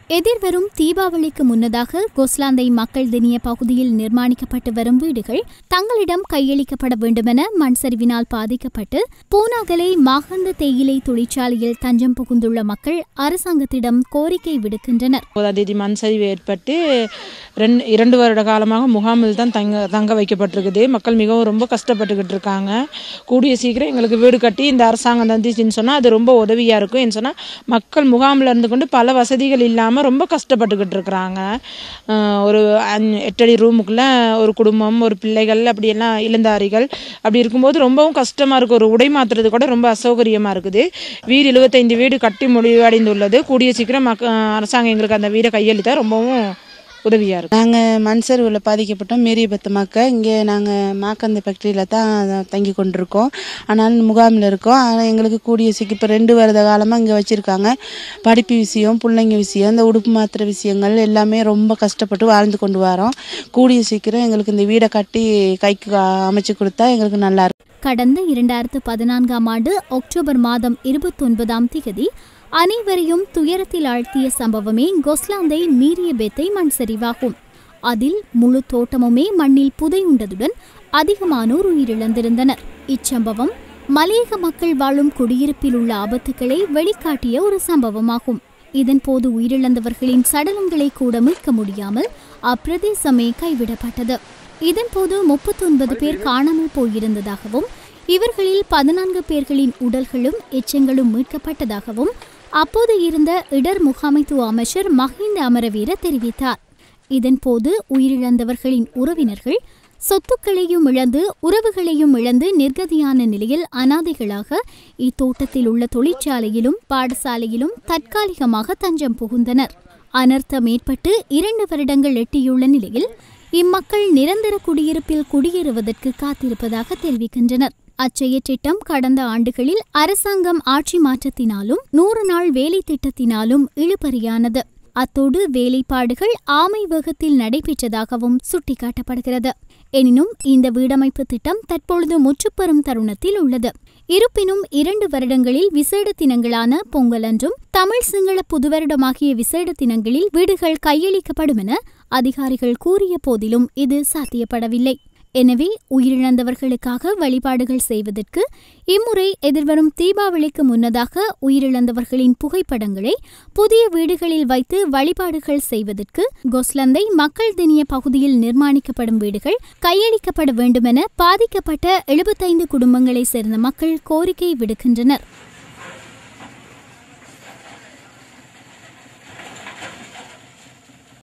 எதிர்வரும் தீபாவளிக்கு முன்னதாக கொஸ்லாந்தை மக்கள் தினிய பகுதியில் நிர்மாணிக்கப்பட்டு வரும் வீடுகள் தங்களிடம் கையளிக்கப்பட வேண்டுமென மண் சரிவினால் பாதிக்கப்பட்டு பூனாகலை மாகந்த தேயிலை தொழிற்சாலையில் தஞ்சம் புகுந்துள்ள மக்கள் அரசாங்கத்திடம் கோரிக்கை விடுக்கின்றனர் ஒன்பதாம் தேதி மண் சரிவு ஏற்பட்டு ரெண்டு இரண்டு வருட காலமாக முகாமில் தான் தங்க தங்க வைக்கப்பட்டிருக்குது மக்கள் மிகவும் ரொம்ப கஷ்டப்பட்டுக்கிட்டு இருக்காங்க கூடிய சீக்கிரம் எங்களுக்கு வீடு கட்டி இந்த அரசாங்கம் தந்துச்சுன்னு சொன்னால் அது ரொம்ப உதவியாக இருக்கும் ஏன்னு சொன்னால் மக்கள் முகாமில் இருந்து கொண்டு பல வசதிகள் இல்லாமல் ரொம்ப கஷ்டப்பட்டுக்கிட்டு இருக்கிறாங்க அஹ் ஒரு அஞ்- எட்டடி ரூமுக்குள்ளே ஒரு குடும்பம் ஒரு பிள்ளைகள் அப்படியெல்லாம் இளந்தாரிகள் அப்படி இருக்கும்போது ரொம்பவும் கஷ்டமாக இருக்குது ஒரு உடை மாற்றுறது கூட ரொம்ப அசௌகரியமாக இருக்குது வீடு எழுபத்தைந்து வீடு கட்டி முடிவடைந்துள்ளது கூடிய சீக்கிரம் மக்க அரசாங்கம் எங்களுக்கு அந்த வீடை கையளித்தா ரொம்பவும் உதவியாக இருக்கும் நாங்கள் மண் சரிவில் பாதிக்கப்பட்டோம் மேரியபத்து மக்கள் இங்கே நாங்கள் மாக்கந்த ஃபேக்ட்ரியில் தான் தங்கி கொண்டிருக்கோம் ஆனால் முகாமில் இருக்கோம் ஆனால் எங்களுக்கு கூடிய சீக்கிரம் இப்போ ரெண்டு வருட காலமாக இங்கே வச்சுருக்காங்க படிப்பு விஷயம் பிள்ளைங்க விஷயம் இந்த உடுப்பு மாத்திர விஷயங்கள் எல்லாமே ரொம்ப கஷ்டப்பட்டு வாழ்ந்து கொண்டு வரோம் கூடிய சீக்கிரம் எங்களுக்கு இந்த வீடை கட்டி கைக்கு அமைச்சு கொடுத்தா எங்களுக்கு நல்லா இருக்கும் கடந்த இரண்டாயிரத்து பதினான்காம் ஆண்டு அக்டோபர் மாதம் இருபத்தொன்பதாம் திகதி அனைவரையும் துயரத்தில் ஆழ்த்திய சம்பவமே கொஸ்லாந்தை மீறிய பெத்தை மண் சரிவாகும் அதில் முழு தோட்டமுமே மண்ணில் புதையுண்டதுடன் அதிகமானோர் உயிரிழந்திருந்தனர் இச்சம்பவம் மலையக மக்கள் வாழும் குடியிருப்பில் உள்ள ஆபத்துக்களை வெளிக்காட்டிய ஒரு சம்பவமாகும் இதன்போது உயிரிழந்தவர்களின் சடலங்களை கூட மீட்க முடியாமல் அப்பிரதேசமே கைவிடப்பட்டது இதன்போது முப்பத்தொன்பது பேர் காணாமல் போயிருந்ததாகவும் இவர்களில் பதினான்கு பேர்களின் உடல்களும் எச்சங்களும் மீட்கப்பட்டதாகவும் அப்போது இருந்த இடர் முகாமைத்துவ அமைச்சர் மஹிந்த அமரவீர தெரிவித்தார் இதன்போது உயிரிழந்தவர்களின் உறவினர்கள் சொத்துக்களையும் இழந்து உறவுகளையும் இழந்து நிர்கதியான நிலையில் அனாதைகளாக இத்தோட்டத்தில் உள்ள தொழிற்சாலையிலும் பாடசாலையிலும் தற்காலிகமாக தஞ்சம் புகுந்தனர் அனர்த்தம் ஏற்பட்டு இரண்டு வருடங்கள் எட்டியுள்ள நிலையில் இம்மக்கள் நிரந்தர குடியிருப்பில் குடியேறுவதற்கு காத்திருப்பதாக தெரிவிக்கின்றனர் அச்செய திட்டம் கடந்த ஆண்டுகளில் அரசாங்கம் ஆட்சி மாற்றத்தினாலும் நூறு நாள் வேலை திட்டத்தினாலும் இழுபறியானது அத்தோடு வேலைப்பாடுகள் ஆமை வேகத்தில் நடைபெற்றதாகவும் சுட்டிக்காட்டப்படுகிறது எனினும் இந்த வீடமைப்பு திட்டம் தற்பொழுது முற்றுப்பெறும் தருணத்தில் உள்ளது இருப்பினும் இரண்டு வருடங்களில் விசேட தினங்களான பொங்கலன்றும் தமிழ் சிங்கள புதுவருடம் ஆகிய விசேட தினங்களில் வீடுகள் கையளிக்கப்படும் என அதிகாரிகள் கூறிய போதிலும் இது சாத்தியப்படவில்லை எனவே உயிரிழந்தவர்களுக்காக வழிபாடுகள் செய்வதற்கு இம்முறை எதிர்வரும் தீபாவளிக்கு முன்னதாக உயிரிழந்தவர்களின் புகைப்படங்களை புதிய வீடுகளில் வைத்து வழிபாடுகள் செய்வதற்கு கொஸ்லந்தை மக்கள் தினிய பகுதியில் நிர்மாணிக்கப்படும் வீடுகள் கையளிக்கப்பட வேண்டுமென பாதிக்கப்பட்ட எழுபத்தைந்து குடும்பங்களைச் சேர்ந்த மக்கள் கோரிக்கை விடுக்கின்றனர்